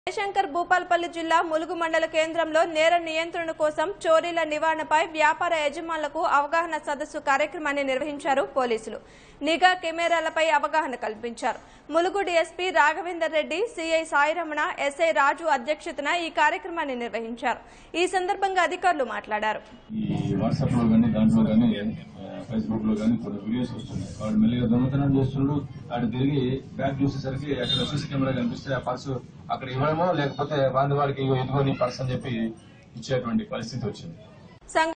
జయశంకర్ భూపాల్పల్లి జిల్లా ములుగు మండల కేంద్రంలో నేర నియంత్రణ కోసం చోరీల నివారణపై వ్యాపార యజమానులకు అవగాహన సదస్సు కార్యక్రమాన్ని నిర్వహించారు పోలీసులు నిఘా కెమెరాలపై అవగాహన కల్పించారు Mulugu DSP Raghavender Reddy CI Sairamana SI Raju అధ్యక్షతన ఈ కార్యక్రమాన్ని నిర్వహించారు ఈ సందర్భంగా అధికారులు మాట్లాడారు ఈ వాట్సాప్ లో కానీ దాంట్లో కానీ ఫేస్బుక్ లో కానీ కొన్ని వీడియోస్ వస్తున్నాయి వాడు మెల్లిగా దొంగతనం చేస్తుండ్రు వాడు తిరిగి బ్యాగ్ చూసేసరికి అక్కడ సీసీ కెమెరా కనిపిస్తే ఆ పర్సు అక్కడ ఇవ్వడమో లేకపోతే వాడి వాడికి ఇదిగో నీ పర్స్ అని చెప్పి ఇచ్చేటువంటి పరిస్థితి వచ్చింది సంఘ